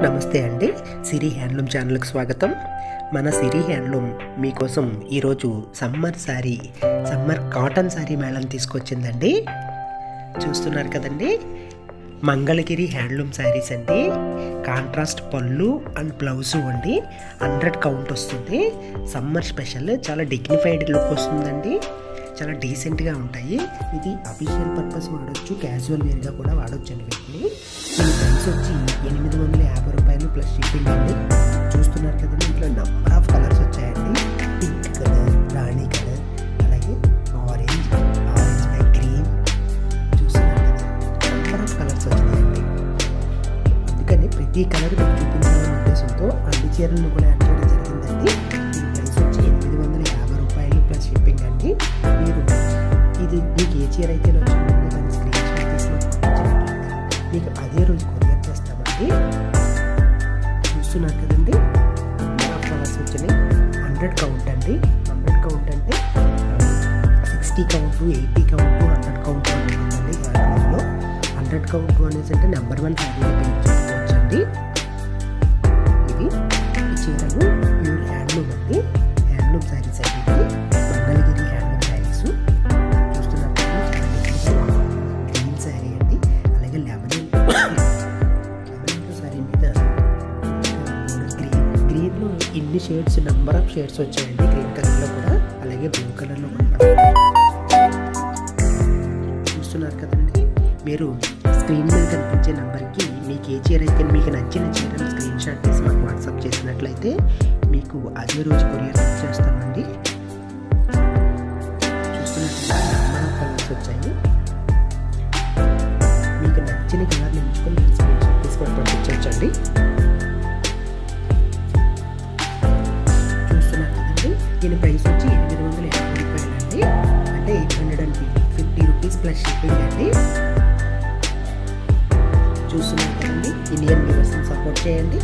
నమస్తే అండి సిరి హ్యాండ్లూమ్ ఛానల్కి స్వాగతం మన సిరి హ్యాండ్లూమ్ మీకోసం ఈరోజు summer saree summer cotton saree మేళం తీసుకొచ్చిందండి చూస్తున్నారు కదండి మంగళగిరి హ్యాండ్లూమ్ శారీస్ అండి కాంట్రాస్ట్ పళ్ళు అండ్ బ్లౌజు అండి హండ్రెడ్ కౌంట్ వస్తుంది సమ్మర్ స్పెషల్ చాలా డిగ్నిఫైడ్ లుక్ వస్తుందండి చాలా డీసెంట్గా ఉంటాయి ఇది అఫీషియల్ పర్పస్ వాడచ్చు క్యాజువల్ వేర్గా కూడా వాడచ్చు అండి వీటిని దీని ప్రైస్ వచ్చి ఎనిమిది వందల యాభై రూపాయలు ప్లస్ షిప్పింగ్ అండి చూస్తున్నారు కదండి ఇంట్లో నంబర్ ఆఫ్ కలర్స్ వచ్చాయండి పింక్ కలర్ రాణి కలర్ అలాగే ఆరెంజ్ ఆరెంజ్ బై గ్రీన్ చూస్తున్నారు కదా నంబర్ ఆఫ్ కలర్స్ వచ్చినాయండి అందుకని ప్రతి కలర్ మీకు చూపించాలనే ఉద్దేశంతో అన్ని చీరలను కూడా యాడ్ చేయడం జరిగిందండి దీని ప్రైస్ వచ్చి ఎనిమిది వందల యాభై రూపాయలు ప్లస్ షిప్పింగ్ అండి మీరు ఇది మీకు ఏ చీర అయితే నచ్చిందో దాన్ని స్క్రీన్ షాట్ తీసి మాకు పంపించినట్లయితే మీకు అదే రోజు కొరియర్ చేస్తామండి చూస్తున్నారు కదండి నెంబర్ ఆఫ్ కలర్స్ వచ్చినాయి హండ్రెడ్ కౌంట్ అండి హండ్రెడ్ కౌంట్ అంటే sixty count eighty count hundred count అని ఉంటుందండి హ్యాండ్లూమ్లో హండ్రెడ్ కౌంట్ అనేసి అంటే నెంబర్ వన్ శారీలో పేరు చెప్పుకోవచ్చండి ఇది ఈ చీరలు ప్యూర్ హ్యాండ్లూమ్ అండి హ్యాండ్లూమ్ శారీస్ అండి ఇది మంగళగిరి హ్యాండ్లూమ్ శారీస్ చూస్తున్నారు కదా, చాలా డిఫరెంట్గా గ్రీన్ శారీ అండి అలాగే లెమన్ లెమన్ శారీ మీద గ్రీన్ గ్రీన్లో ఇన్ని షేడ్స్ నెంబర్ ఆఫ్ షేడ్స్ వచ్చాయండి గ్రీన్ కలర్లో కూడా అలాగే బ్లూ కలర్లో కూడా చూస్తున్నారు కదండి మీరు స్క్రీన్ మీద కనిపించే నెంబర్కి మీకు ఏ చీర అయితే మీకు నచ్చిన చీరను స్క్రీన్ షాట్ తీసి మాకు వాట్సాప్ చేసినట్లయితే మీకు అదే రోజు కొరియర్ చేస్తామండి చూస్తున్నట్లయితే నెంబర్ ఆఫ్ కలర్స్ వచ్చాయి మీకు నచ్చిన కలర్ ఎంచుకొని మీరు స్క్రీన్ షాట్ తీసుకొని పంపించవచ్చండి చూస్తున్నారు కదండి దీని ప్రైస్ వచ్చి ఎనిమిది వందల యాభై రూపాయలు అండి అంటే eight hundred and fifty rupees plus shipping అండి చూస్తున్నారు కదండి ఇండియన్ వ్యూవర్స్ని సపోర్ట్ చేయండి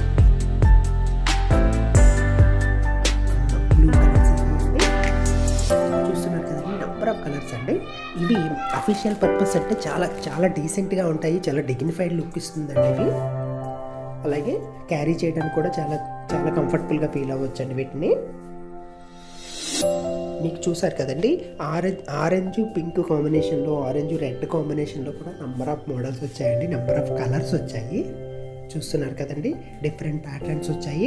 బ్లూ కలర్స్ అండి చూస్తున్నారు కదండి నెంబర్ ఆఫ్ కలర్స్ అండి ఇవి అఫీషియల్ పర్పస్ అంటే చాలా చాలా డీసెంట్గా ఉంటాయి చాలా డిగ్నిఫైడ్ లుక్ ఇస్తుందండి ఇవి అలాగే క్యారీ చేయడానికి కూడా చాలా చాలా కంఫర్టబుల్గా ఫీల్ అవ్వచ్చు అండి వీటిని మీకు చూసారు కదండి ఆరెంజ్ ఆరెంజ్ పింక్ కాంబినేషన్లో ఆరెంజ్ రెడ్ కాంబినేషన్లో కూడా నెంబర్ ఆఫ్ మోడల్స్ వచ్చాయండి నెంబర్ ఆఫ్ కలర్స్ వచ్చాయి చూస్తున్నారు కదండి డిఫరెంట్ ప్యాటర్న్స్ వచ్చాయి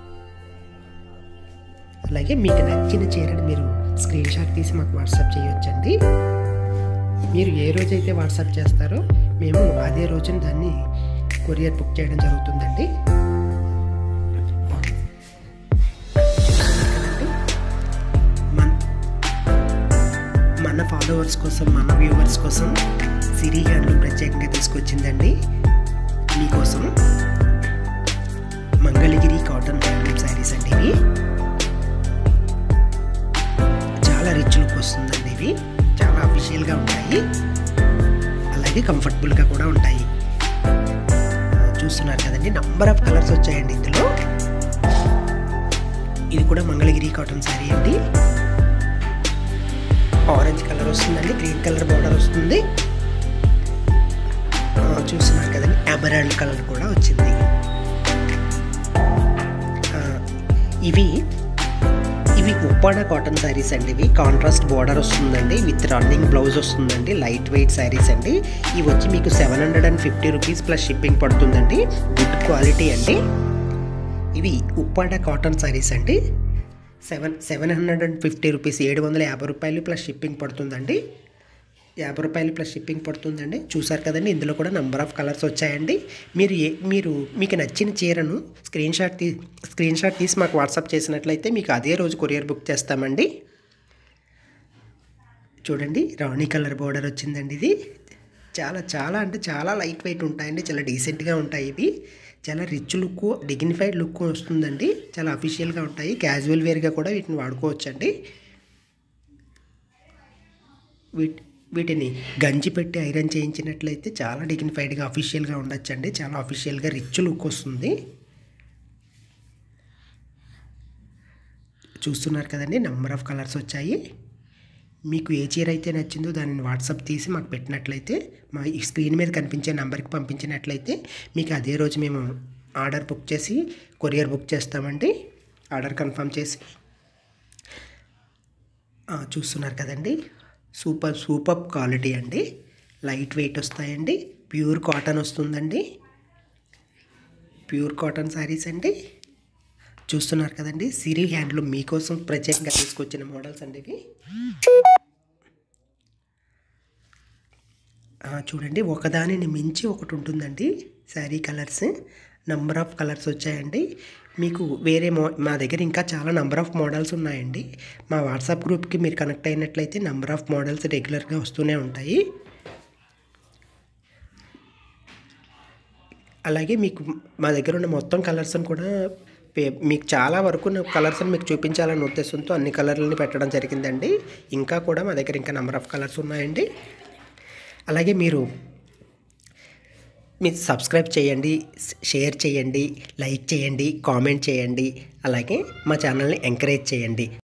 అలాగే మీకు నచ్చిన చీరని మీరు స్క్రీన్ షాట్ తీసి మాకు వాట్సాప్ చేయొచ్చండి మీరు ఏ రోజైతే వాట్సాప్ చేస్తారో మేము అదే రోజున దాన్ని కొరియర్ బుక్ చేయడం జరుగుతుందండి మన మన ఫాలోవర్స్ కోసం మన వ్యూవర్స్ కోసం సిరి హ్యాండ్లూమ్ ప్రత్యేకంగా తీసుకొచ్చిందండి మీకోసం మంగళగిరి కాటన్ హ్యాండ్లూమ్ శారీస్ అండి ఇవి చాలా రిచ్ లుక్ వస్తుందండి ఇవి చాలా అఫీషియల్గా ఉంటాయి అలాగే కంఫర్టబుల్గా కూడా ఉంటాయి చూస్తున్నారు కదండి నంబర్ ఆఫ్ కలర్స్ వచ్చాయండి ఇందులో ఇది కూడా మంగళగిరి కాటన్ శారీ అండి ఆరెంజ్ కలర్ వస్తుందండి గ్రీన్ కలర్ బార్డర్ వస్తుంది ఆ, చూస్తున్నారు కదండి ఎమరాల్డ్ కలర్ కూడా వచ్చింది ఆ, ఇవి ఇవి ఉప్పాడ కాటన్ శారీస్ అండి ఇవి కాంట్రాస్ట్ బార్డర్ వస్తుందండి విత్ రన్నింగ్ బ్లౌజ్ వస్తుందండి లైట్ వెయిట్ శారీస్ అండి ఇవి వచ్చి మీకు seven hundred and fifty rupees plus shipping పడుతుందండి గుడ్ క్వాలిటీ అండి ఇవి ఉప్పాడ కాటన్ శారీస్ అండి seven seven hundred and fifty rupees ఏడు వందల యాభై రూపాయలు ప్లస్ షిప్పింగ్ పడుతుందండి యాభై రూపాయలు ప్లస్ షిప్పింగ్ పడుతుందండి చూసారు కదండి ఇందులో కూడా నెంబర్ ఆఫ్ కలర్స్ వచ్చాయండి మీరు ఏ మీరు మీకు నచ్చిన చీరను స్క్రీన్ షాట్ తీ స్క్రీన్ షాట్ తీసి మాకు వాట్సాప్ చేసినట్లయితే మీకు అదే రోజు కొరియర్ బుక్ చేస్తామండి చూడండి రాణి కలర్ బోర్డర్ వచ్చిందండి ఇది చాలా చాలా అంటే చాలా లైట్ వెయిట్ ఉంటాయండి చాలా డీసెంట్గా ఉంటాయి ఇవి చాలా రిచ్ లుక్ డిగ్నిఫైడ్ లుక్ వస్తుందండి చాలా అఫీషియల్గా ఉంటాయి క్యాజువల్ వేర్గా కూడా వీటిని వాడుకోవచ్చండి వీటి వీటిని గంజి పెట్టి ఐరన్ చేయించినట్లయితే చాలా డిగ్నిఫైడ్గా అఫీషియల్గా ఉండొచ్చండి చాలా అఫీషియల్గా రిచ్ లుక్ వస్తుంది చూస్తున్నారు కదండి నెంబర్ ఆఫ్ కలర్స్ వచ్చాయి మీకు ఏ చీర అయితే నచ్చిందో దానిని వాట్సాప్ తీసి మాకు పెట్టినట్లయితే మా ఈ స్క్రీన్ మీద కనిపించే నెంబర్కి పంపించినట్లయితే మీకు అదే రోజు మేము ఆర్డర్ బుక్ చేసి కొరియర్ బుక్ చేస్తామండి ఆర్డర్ కన్ఫర్మ్ చేసి ఆ, చూస్తున్నారు కదండి సూపర్ సూపర్ క్వాలిటీ అండి లైట్ వెయిట్ వస్తాయండి ప్యూర్ కాటన్ వస్తుందండి ప్యూర్ కాటన్ శారీస్ అండి చూస్తున్నారు కదండి సిరి హ్యాండ్లూమ్ మీకోసం ప్రత్యేకంగా తీసుకొచ్చిన మోడల్స్ అండి ఇవి ఆ, చూడండి ఒకదానిని మించి ఒకటి ఉంటుందండి saree colours number of colours వచ్చాయండి మీకు వేరే మో మా దగ్గర ఇంకా చాలా నంబర్ ఆఫ్ మోడల్స్ ఉన్నాయండి మా వాట్సాప్ గ్రూప్కి మీరు కనెక్ట్ అయినట్లయితే నంబర్ ఆఫ్ మోడల్స్ రెగ్యులర్గా వస్తూనే ఉంటాయి అలాగే మీకు మా దగ్గర ఉన్న మొత్తం కలర్స్ని కూడా పే- మీకు చాలా వరకు కలర్స్ని మీకు చూపించాలనే ఉద్దేశంతో అన్ని కలర్లని పెట్టడం జరిగిందండి ఇంకా కూడా మా దగ్గర ఇంకా నెంబర్ ఆఫ్ కలర్స్ ఉన్నాయండి అలాగే మీరు మీరు సబ్స్క్రైబ్ చేయండి షేర్ చేయండి లైక్ చేయండి కామెంట్ చేయండి అలాగే మా ఛానల్ని ఎంకరేజ్ చేయండి